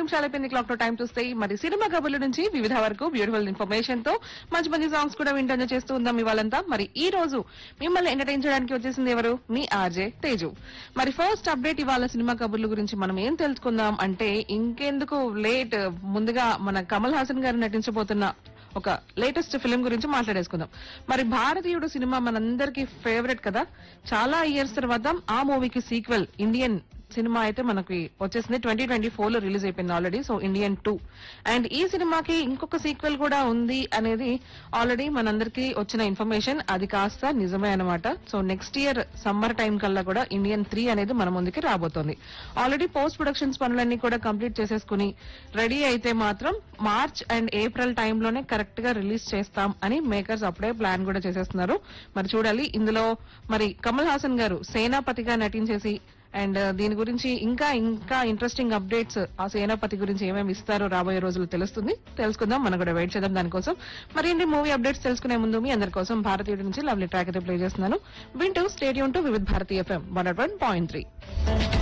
నిమిషాలు అయిపోయింది క్లాక్ లో టైం చూస్తే మరి సినిమా కబుర్ల నుంచి వివిధ వరకు బ్యూటిఫుల్ ఇన్ఫర్మేషన్ తో మంచి మంచి సాంగ్స్ కూడా వింటూ చేస్తూ ఉందాం ఇవాళంతా మరి ఈ రోజు మిమ్మల్ని ఎంటర్టైన్ చేయడానికి వచ్చేసింది ఎవరు మీ ఆర్జే తేజు మరి ఫస్ట్ అప్డేట్ ఇవాళ సినిమా కబుర్ల గురించి మనం ఏం తెలుసుకుందాం అంటే ఇంకెందుకు లేట్ ముందుగా మన కమల్ హాసన్ గారు నటించబోతున్న ఒక లేటెస్ట్ ఫిలిం గురించి మాట్లాడేసుకుందాం మరి భారతీయుడు సినిమా మనందరికి ఫేవరెట్ కదా చాలా ఇయర్స్ తర్వాత ఆ మూవీకి సీక్వెల్ ఇండియన్ సినిమా అయితే మనకి వచ్చేసింది ట్వంటీ ట్వంటీ ఫోర్ లో రిలీజ్ అయిపోయింది already so Indian two and ఈ సినిమాకి ఇంకొక సీక్వెల్ కూడా ఉంది అనేది ఆల్రెడీ మనందరికి వచ్చిన ఇన్ఫర్మేషన్ అది కాస్త నిజమే అనమాట so next year summer time కల్లా కూడా ఇండియన్ త్రీ అనేది మన ముందుకి రాబోతోంది ఆల్రెడీ పోస్ట్ ప్రొడక్షన్స్ పనులన్నీ కూడా కంప్లీట్ చేసేసుకుని రెడీ అయితే మాత్రం మార్చ్ అండ్ ఏప్రిల్ టైంలోనే కరెక్ట్ గా రిలీజ్ చేస్తాం అని మేకర్స్ అప్పుడే ప్లాన్ కూడా చేసేస్తున్నారు మరి చూడాలి ఇందులో మరి కమల్ హాసన్ గారు సేనాపతిగా నటించేసి అండ్ దీని గురించి ఇంకా ఇంకా ఇంట్రెస్టింగ్ అప్డేట్స్ ఆ సేనాపతి గురించి ఏమేమి ఇస్తారో రాబోయే రోజులు తెలుస్తుంది తెలుసుకుందాం మనం కూడా వెయిట్ చేద్దాం దానికోసం మరిన్ని మూవీ అప్డేట్స్ తెలుసుకునే ముందు మీ అందరి కోసం భారతీయుడి నుంచి లవ్లీ ట్రాక్ అయితే ప్లే చేస్తున్నాను వింటూ stadium to Vividh Bharati FM one point three